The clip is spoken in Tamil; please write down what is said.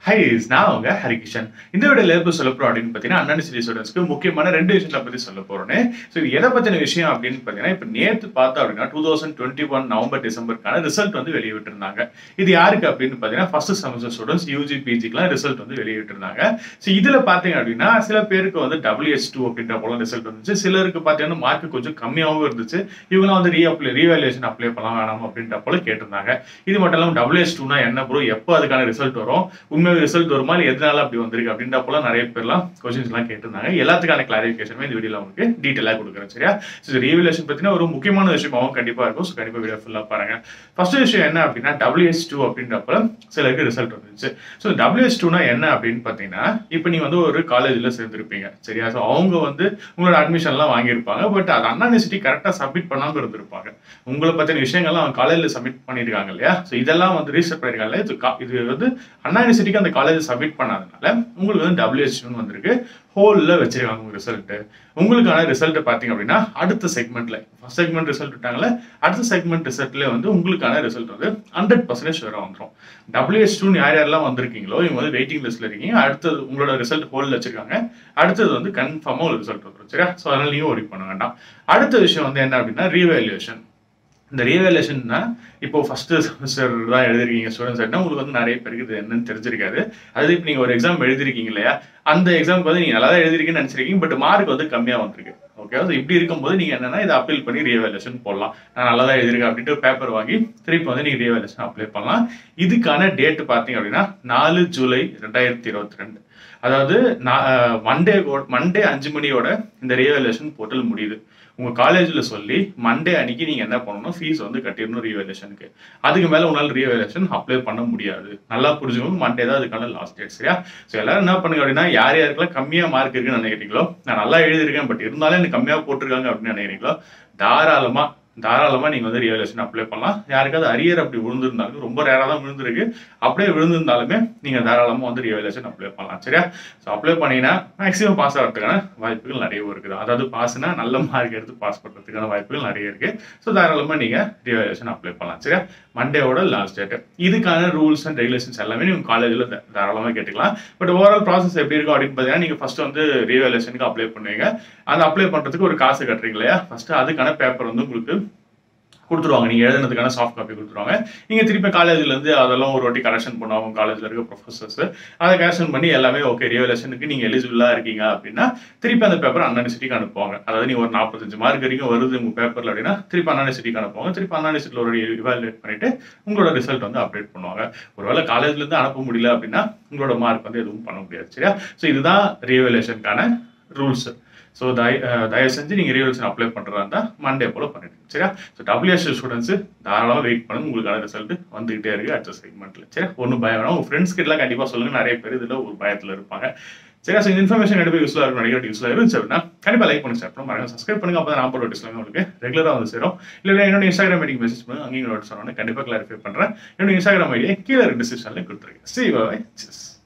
ஹை நான் உங்க ஹரிகிஷன் இந்த வீடியோல எப்போ சொல்ல போறோம் அப்படின்னு பார்த்தீங்கன்னா அண்ணன் சிட்டி ஸ்டூடெண்ட்ஸ்க்கு முக்கியமான ரெண்டு விஷயத்தை பத்தி சொல்ல போறேன் ஸோ இது எதை பத்தின விஷயம் அப்படின்னு பார்த்தீங்கன்னா இப்போ நேற்று பார்த்தோம் அப்படின்னா two thousand twenty one November டிசம்பருக்கான ரிசல்ட் வந்து வெளியிட்டிருந்தாங்க இது யாருக்கு அப்படின்னு பார்த்தீங்கன்னா ஃபர்ஸ்ட் செமஸ்டர் ஸ்டூடெண்ட்ஸ் யூஜி பிஜிக்குலாம் ரிசல்ட் வந்து வெளியிட்டிருந்தாங்க ஸோ இதுல பார்த்தீங்க அப்படின்னா சில பேருக்கு வந்து டபிள்யூஎஸ் டூ அப்படின்ற போல ரிசல்ட் வந்துச்சு சிலருக்கு பார்த்தீங்கன்னா மார்க் கொஞ்சம் கம்மியாகவும் இருந்துச்சு இவங்களாம் வந்து ரீ அப்ளை ரீவேல்யூஷன் அப்ளை பண்ணலாம் வேணாம் அப்படின்ற போல கேட்டிருந்தாங்க இது மட்டும் இல்லாமல் டபிள்யூஎஸ் டூனா என்ன ப்ரோ எப்போ அதுக்கான ரிசல்ட் வரும் உண்மையாக ரிசல்ட் வருமா இல்லை எதனால அப்படி வந்திருக்கு அப்படின்ற போல நிறைய பேர்லாம் கொஸ்டின்ஸ் எல்லாம் கேட்டிருந்தாங்க எல்லாத்துக்கான கிளாரிஃபிகேஷனுமே இந்த வீடியோல உங்களுக்கு டீட்டெயிலாக கொடுக்குறேன் சரியா ஸோ ரீவலேஷன் பத்தின ஒரு முக்கியமான விஷயமாவும் கண்டிப்பா இருக்கும் ஸோ கண்டிப்பா வீடியோ ஃபுல்லாக பாருங்க ஃபர்ஸ்ட் விஷயம் என்ன அப்படின்னா டபிள்யூஎஸ் டூ அப்படின்றப்ப சிலருக்கு ரிசல்ட் வந்துச்சு ஸோ டபிள்யூஎஸ் டூனா என்ன அப்படின்னு பார்த்தீங்கன்னா இப்போ நீங்க வந்து ஒரு காலேஜில் சேர்ந்துருப்பீங்க சரியா ஸோ அவங்க வந்து உங்களோட அட்மிஷன்லாம் வாங்கியிருப்பாங்க பட் அது அண்ணா யூனிவர்சிட்டி கரெக்டாக சப்மிட் பண்ணாமல் இருந்திருப்பாங்க உங்களை பற்றின விஷயங்கள்லாம் அவங்க காலேஜில் சப்மிட் பண்ணியிருக்காங்க இல்லையா ஸோ இதெல்லாம் வந்து ரீசெட் பண்ணியிருக்காங்க இது கா- இது வந்து அண்ணா யூனிவர்சிட்டிக்கு அந்த காலேஜ் சப்மிட் பண்ணாதனால உங்களுக்கு வந்து டபிள்யூஹெச்னு வந்திருக்கு ஹோலில் வச்சிருக்காங்க உங்க ரிசல்ட் உங்களுக்கான ரிசல்ட் பார்த்தீங்க அப்படின்னா அடுத்த செக்மெண்ட்ல ஃபர்ஸ்ட் செக்மெண்ட் ரிசல்ட் விட்டாங்களே அடுத்த செக்மெண்ட் ரிசல்ட்ல வந்து உங்களுக்கான ரிசல்ட் வந்து ஹண்ட்ரட் பர்சன்டேஜ் வர வந்துடும் டபிள்யூஎஸ் டூன்னு யார் யாரெல்லாம் வந்திருக்கீங்களோ இவங்க வந்து வெயிட்டிங் லிஸ்ட்ல இருக்கீங்க அடுத்தது உங்களோட ரிசல்ட் ஹோல்ல வச்சிருக்காங்க அடுத்தது வந்து கன்ஃபார்மா ஒரு ரிசல்ட் வந்துடும் சரியா ஸோ அதனால நீங்க ஒரி பண்ண வேண்டாம் அடுத்த விஷயம் வந்து என்ன அப்படின்னா ரீவேல்யூஷன் இந்த ரீவேலேஷன்னா இப்போ ஃபர்ஸ்ட் செமஸ்டர் தான் எழுதிருக்கீங்க ஸ்டூடெண்ட்ஸ் அப்படின்னா உங்களுக்கு வந்து நிறைய பேருக்கு இது என்னன்னு தெரிஞ்சிருக்காது அது இப்போ நீங்கள் ஒரு எக்ஸாம் எழுதிருக்கீங்க இல்லையா அந்த எக்ஸாமுக்கு வந்து நீங்கள் நல்லா தான் எழுதிருக்கீங்கன்னு நினச்சிருக்கீங்க பட் மார்க் வந்து கம்மியாக வந்திருக்கு ஓகே ஸோ இப்படி இருக்கும்போது நீங்கள் என்னன்னா இதை அப்பீல் பண்ணி ரீவேலேஷன் போடலாம் நான் நல்லா தான் எழுதிருக்கேன் அப்படின்ட்டு பேப்பர் வாங்கி திருப்பி வந்து நீங்கள் ரீவேலேஷன் அப்ளை பண்ணலாம் இதுக்கான டேட் பார்த்தீங்க அப்படின்னா நாலு ஜூலை ரெண்டாயிரத்தி இருபத்தி ரெண்டு அதாவது மண்டே மண்டே அஞ்சு மணியோட இந்த ரீவேலேஷன் போர்ட்டல் முடியுது உங்க காலேஜ்ல சொல்லி மண்டே அன்னைக்கு நீங்க என்ன பண்ணணும் ஃபீஸ் வந்து கட்டிடணும் ரீவேலேஷனுக்கு அதுக்கு மேல உங்களால ரீவேலேஷன் அப்ளை பண்ண முடியாது நல்லா புரிஞ்சுக்கணும் மண்டே தான் அதுக்கான லாஸ்ட் டேட் சரியா ஸோ எல்லாரும் என்ன பண்ணுங்க அப்படின்னா யார் யாருக்கெல்லாம் கம்மியா மார்க் இருக்குன்னு நினைக்கிறீங்களோ நான் நல்லா எழுதியிருக்கேன் பட் இருந்தாலும் எனக்கு கம்மியா போட்டிருக்காங்க அப்படின்னு நினைக்கிறீங்களோ தாராளமா தாராளமா நீங்க வந்து ரியலேஷன் அப்ளை பண்ணலாம் யாருக்காவது அரியர் அப்படி விழுந்திருந்தாலும் ரொம்ப ரேரா தான் விழுந்திருக்கு அப்படியே விழுந்திருந்தாலுமே நீங்க தாராளமா வந்து ரியலேஷன் அப்ளை பண்ணலாம் சரியா ஸோ அப்ளை பண்ணீங்கன்னா மேக்ஸிமம் பாஸ் ஆகிறதுக்கான வாய்ப்புகள் நிறைய இருக்குது அதாவது பாஸ்னா நல்ல மார்க் எடுத்து பாஸ் பண்றதுக்கான வாய்ப்புகள் நிறைய இருக்கு ஸோ தாராளமா நீங்க ரியலேஷன் அப்ளை பண்ணலாம் சரியா மண்டேவோட லாஸ்ட் டேட் இதுக்கான ரூல்ஸ் அண்ட் ரெகுலேஷன்ஸ் எல்லாமே நீங்க காலேஜில் தாராளமாக கேட்டுக்கலாம் பட் ஓவரால் ப்ராசஸ் எப்படி இருக்கும் அப்படின்னு பார்த்தீங்கன்னா நீங்க ஃபர்ஸ்ட் வந்து ரியலேஷனுக்கு அப்ளை பண்ணுவீங்க அந்த அப்ளை பண்றதுக்கு ஒரு காசு கட்டுறீங்க இல்லையா ஃபர்ஸ்ட் அதுக்கான பேப்பர் வந்து உங்களுக்கு கொடுத்துருவாங்க நீங்க எழுதுனதுக்கான சாஃப்ட் காப்பி கொடுத்துருவாங்க நீங்க திருப்பி காலேஜ்ல இருந்து அதெல்லாம் ஒரு வாட்டி கரெக்ஷன் பண்ணுவாங்க காலேஜ்ல இருக்க ப்ரொஃபசர்ஸ் அதை கரெக்ஷன் பண்ணி எல்லாமே ஓகே ரிவலேஷனுக்கு நீங்க எலிஜிபிளா இருக்கீங்க அப்படின்னா திருப்பி அந்த பேப்பர் அண்ணா சிட்டிக்கு அனுப்புவாங்க அதாவது நீங்க ஒரு நாற்பத்தஞ்சு மார்க் வரைக்கும் வருது உங்க பேப்பர்ல அப்படின்னா திருப்பி அண்ணா சிட்டிக்கு அனுப்புவாங்க திருப்பி அண்ணா சிட்டில ஒரு இவாலுவேட் பண்ணிட்டு உங்களோட ரிசல்ட் வந்து அப்டேட் பண்ணுவாங்க ஒருவேளை காலேஜ்ல இருந்து அனுப்ப முடியல அப்படின்னா உங்களோட மார்க் வந்து எதுவும் பண்ண முடியாது சரியா ஸோ இதுதான் ரிவலேஷனுக்கான ரூல்ஸ் ஸோ தய அஹ் தயவு செஞ்சு நீங்கள் ரீவல்யூஷன் அப்ளை பண்ணுறதா இருந்தால் மண்டே போல் பண்ணிடுங்க சரியா ஸோ டபிள்யூஎஸ் ஸ்டூடெண்ட்ஸ் தாராளமாக வெயிட் பண்ணுங்க உங்களுக்கான ரிசல்ட் வந்துகிட்டே இருக்கு அடுத்த செக்மெண்ட்ல சரி ஒன்றும் பயம் வேணாம் உங்கள் ஃப்ரெண்ட்ஸ் கிட்டலாம் கண்டிப்பாக சொல்லுங்க நிறைய பேர் இதில் ஒரு பயத்தில் இருப்பாங்க சரியா ஸோ இந்த இன்ஃபர்மேஷன் கண்டிப்பாக யூஸ்ஃபுல்லாக இருக்கும் நினைக்கிற யூஸ்ஃபுல்லாக இருந்துச்சு அப்படின்னா கண்டிப்பாக லைக் பண்ணி ஷேர் பண்ணுங்க மறக்காம சப்ஸ்கிரைப் பண்ணுங்க அப்போ தான் நான் போட டிஸ்லாம் உங்களுக்கு ரெகுலராக வந்து சேரும் இல்லை என்னோட இன்ஸ்டாகிராம் ஐடிக்கு மெசேஜ் பண்ணுங்க அங்கேயும் நோட்ஸ் சொன்னோன்னு கண்டிப்பாக கிளாரிஃபை பண்ணுறேன் என்னோட இன்ஸ்டாகிராம் ஐடியை கீழே டிஸ்கிரிப்ஷனில் கொடுத்துருக்கேன் சி பாய் சிஸ்